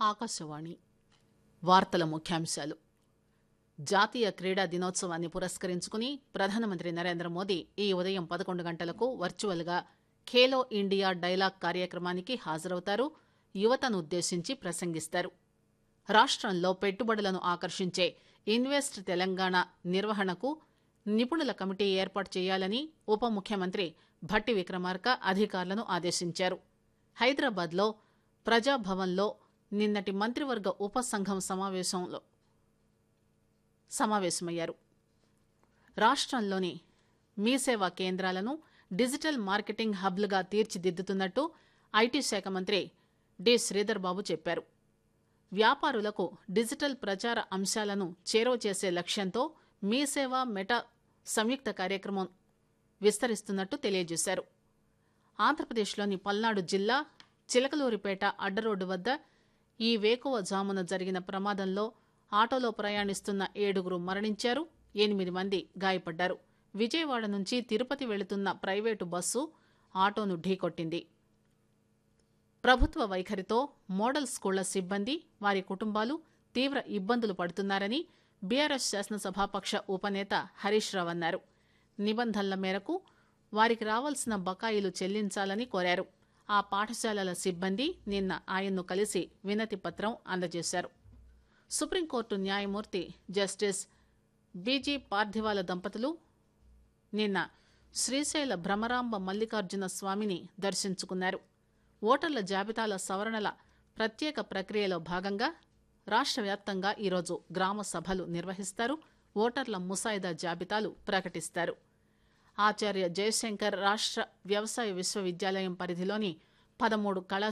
ఆకాశవాణి వార్తల ముఖ్యాంశాలు జాతీయ క్రీడా దినోత్సవాన్ని పురస్కరించుకుని ప్రధానమంత్రి నరేంద్ర మోదీ ఈ ఉదయం పదకొండు గంటలకు వర్చువల్ గా ఖేలో ఇండియా డైలాగ్ కార్యక్రమానికి హాజరవుతారు యువతను ఉద్దేశించి ప్రసంగిస్తారు రాష్టంలో పెట్టుబడులను ఆకర్షించే ఇన్వెస్ట్ తెలంగాణ నిర్వహణకు నిపుణుల కమిటీ ఏర్పాటు చేయాలని ఉప ముఖ్యమంత్రి భట్టి విక్రమార్క అధికారులను ఆదేశించారు హైదరాబాద్లో ప్రజాభవన్లో నిన్నటి మంత్రివర్గ ఉపసంఘం సమావేశంలో సమావేశమయ్యారు రాష్టంలోని మీసేవా కేంద్రాలను డిజిటల్ మార్కెటింగ్ హబ్లుగా తీర్చిదిద్దుతున్నట్టు ఐటీ శాఖ మంత్రి డి శ్రీధర్ బాబు చెప్పారు వ్యాపారులకు డిజిటల్ ప్రచార అంశాలను చేరువ చేసే లక్ష్యంతో మీసేవ మెటా సంయుక్త కార్యక్రమం విస్తరిస్తున్నట్టు తెలియజేశారు ఆంధ్రప్రదేశ్లోని పల్నాడు జిల్లా చిలకలూరిపేట అడ్డరోడ్డు వద్ద ఈ వేకువ జామున జరిగిన ప్రమాదంలో ఆటోలో ప్రయాణిస్తున్న ఏడుగురు మరణించారు ఎనిమిది మంది గాయపడ్డారు విజయవాడ నుంచి తిరుపతి వెళుతున్న ప్రైవేటు బస్సు ఆటోను ఢీకొట్టింది ప్రభుత్వ వైఖరితో మోడల్ స్కూళ్ల సిబ్బంది వారి కుటుంబాలు తీవ్ర ఇబ్బందులు పడుతున్నారని బీఆర్ఎస్ శాసనసభాపక్ష ఉపనేత హరీష్ రావు అన్నారు నిబంధనల మేరకు వారికి రావాల్సిన బకాయిలు చెల్లించాలని కోరారు ఆ పాఠశాలల సిబ్బంది నిన్న ఆయన్ను కలిసి వినతి పత్రం అందజేశారు సుప్రీంకోర్టు న్యాయమూర్తి జస్టిస్ బీజీ పార్థివాల దంపతులు నిన్న శ్రీశైల భ్రమరాంబ మల్లికార్జున స్వామిని దర్శించుకున్నారు ఓటర్ల జాబితాల సవరణల ప్రత్యేక ప్రక్రియలో భాగంగా రాష్ట్ర వ్యాప్తంగా ఈరోజు గ్రామ సభలు నిర్వహిస్తారు ఓటర్ల ముసాయిదా జాబితాలు ప్రకటిస్తారు ఆచార్య జయశంకర్ రాష్ట్ర వ్యవసాయ విశ్వవిద్యాలయం పరిధిలోని పదమూడు కళా